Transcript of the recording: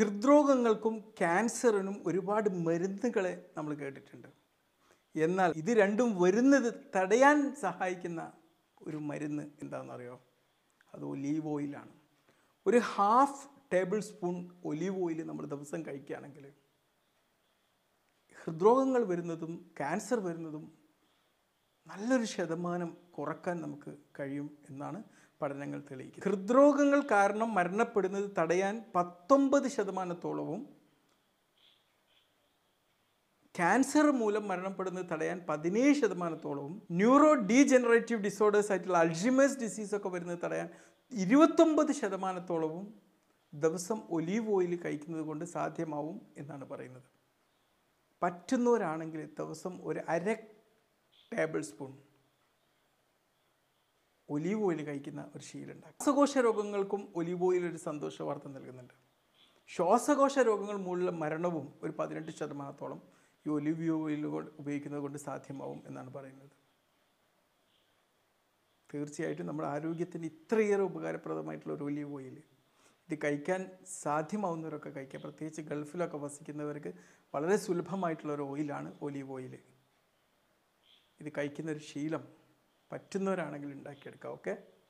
ഹൃദ്രോഗങ്ങൾക്കും ക്യാൻസറിനും ഒരുപാട് മരുന്നുകളെ നമ്മൾ കേട്ടിട്ടുണ്ട് എന്നാൽ ഇത് രണ്ടും വരുന്നത് തടയാൻ സഹായിക്കുന്ന ഒരു മരുന്ന് എന്താണെന്നറിയോ അത് ഒലീവ് ഓയിലാണ് ഒരു half table spoon olive oil നമ്മൾ ദിവസം കഴിക്കുകയാണെങ്കിൽ ഹൃദ്രോഗങ്ങൾ വരുന്നതും ക്യാൻസർ വരുന്നതും നല്ലൊരു ശതമാനം കുറക്കാൻ നമുക്ക് കഴിയും എന്നാണ് പഠനങ്ങൾ തെളിയിക്കുന്നത് ഹൃദ്രോഗങ്ങൾ കാരണം മരണപ്പെടുന്നത് തടയാൻ പത്തൊമ്പത് ശതമാനത്തോളവും ക്യാൻസർ മൂലം മരണപ്പെടുന്നത് തടയാൻ പതിനേഴ് ശതമാനത്തോളവും ന്യൂറോ ഡീജനറേറ്റീവ് ഡിസോർഡേഴ്സ് ആയിട്ടുള്ള അൾഷിമേഴ്സ് ഡിസീസ് ഒക്കെ വരുന്നത് തടയാൻ ഇരുപത്തൊമ്പത് ശതമാനത്തോളവും ദിവസം ഒലീവ് ഓയിൽ കഴിക്കുന്നത് കൊണ്ട് സാധ്യമാവും എന്നാണ് പറയുന്നത് പറ്റുന്നവരാണെങ്കിൽ ദിവസം ഒരു അര ടേബിൾ സ്പൂൺ ഒലീവ് ഓയിൽ കഴിക്കുന്ന ഒരു ശീലമുണ്ടാകും ശ്വാസകോശ രോഗങ്ങൾക്കും ഒലീവ് ഓയിൽ ഒരു സന്തോഷ വാർത്ത നൽകുന്നുണ്ട് ശ്വാസകോശ രോഗങ്ങൾ മൂലമുള്ള മരണവും ഒരു പതിനെട്ട് ശതമാനത്തോളം ഈ ഒലിവ് ഓയിൽ ഉപയോഗിക്കുന്നത് കൊണ്ട് സാധ്യമാവും എന്നാണ് പറയുന്നത് തീർച്ചയായിട്ടും നമ്മുടെ ആരോഗ്യത്തിന് ഇത്രയേറെ ഉപകാരപ്രദമായിട്ടുള്ള ഒരു ഒലിവ് ഓയിൽ ഇത് കഴിക്കാൻ സാധ്യമാവുന്നവരൊക്കെ കഴിക്കുക പ്രത്യേകിച്ച് ഗൾഫിലൊക്കെ വസിക്കുന്നവർക്ക് വളരെ സുലഭമായിട്ടുള്ള ഒരു ഓയിലാണ് ഒലിവ് ഓയിൽ ഇത് കഴിക്കുന്ന ഒരു ശീലം പറ്റുന്നവരാണെങ്കിൽ ഉണ്ടാക്കിയെടുക്കാം ഓക്കെ